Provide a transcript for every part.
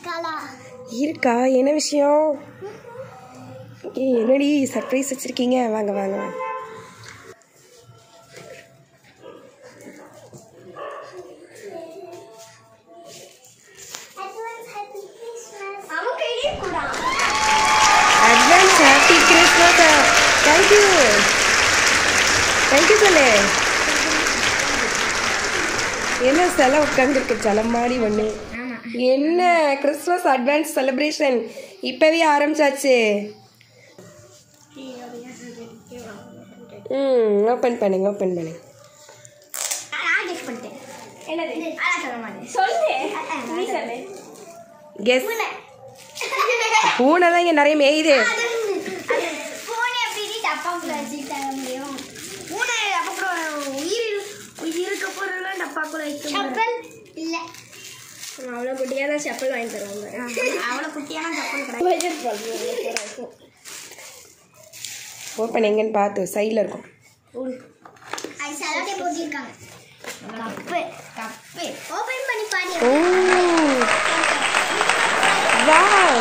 இருக்காளா இருக்கா என்ன விஷயம் ஏய் என்னடி சர்ப்ரைஸ் வச்சுருக்கீங்க வாங்க வாங்க வாங்க அவன் கையிலே கூட advance happy Christmas thank you thank you சொல்லு என்ன சில உட்காந்துருக்கு சலமாடி ஒன்று என்ன கிறிஸ்மஸ் அட்வான்ஸ் செலிப்ரேஷன் இப்போவே ஆரம்பிச்சாச்சு ம் ஓப்பன் பண்ணுங்க ஓப்பன் பண்ணுங்க நான் கெஸ் பண்ணிட்டேன் என்னது அதான் சொல்ல மாட்டேன் சொல்லு நீ சொல்லு கெஸ் பூனை தான் இங்கே நிறைய மேயுது பூனை எப்படி டப்பாக்குள்ள வச்சுக்கிட்டாங்க முடியும் பூனை அப்புறம் உயிர் உயிர் இருக்க பொருள்லாம் டப்பாக்குள்ள வைக்க செப்பல் இல்லை அவ்வளோ குட்டியான செப்பல் வாங்கி தருவாங்க அவ்வளோ குட்டியான செப்பல் கிடையாது ஓப்பன் எங்கன்னு பார்த்து சைடில் இருக்கும் அது சலாட்டே போட்டிருக்காங்க கப்பு கப்பு ஓபன் பண்ணி பாரு ஓ வாவ்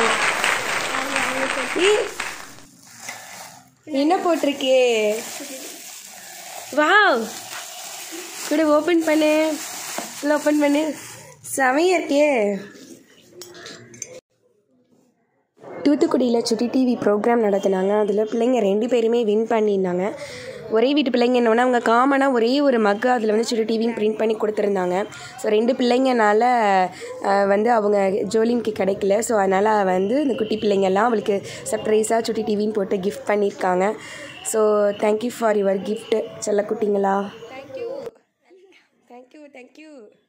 ஏய், என்ன போட்டிருக்கே வாவ் கூட ஓப்பன் பண்ணு இல்லை ஓப்பன் பண்ணு செமையா இருக்கே தூத்துக்குடியில் சுட்டி டிவி ப்ரோக்ராம் நடத்தினாங்க அதில் பிள்ளைங்க ரெண்டு பேருமே வின் பண்ணியிருந்தாங்க ஒரே வீட்டு பிள்ளைங்க என்னன்னா அவங்க காமனாக ஒரே ஒரு மக்கு அதில் வந்து சுட்டி டிவின்னு பிரிண்ட் பண்ணி கொடுத்துருந்தாங்க ஸோ ரெண்டு பிள்ளைங்கனால அஹ், வந்து அவங்க ஜோலின்க்கு கிடைக்கல ஸோ அதனால் வந்து இந்த குட்டி பிள்ளைங்கெல்லாம் அவளுக்கு சர்ப்ரைஸாக சுட்டி டிவின்னு போட்டு கிஃப்ட் பண்ணியிருக்காங்க so thank you for your gift செல்ல குட்டிங்களா தேங்க்யூ தேங்க்யூ தேங்க்யூ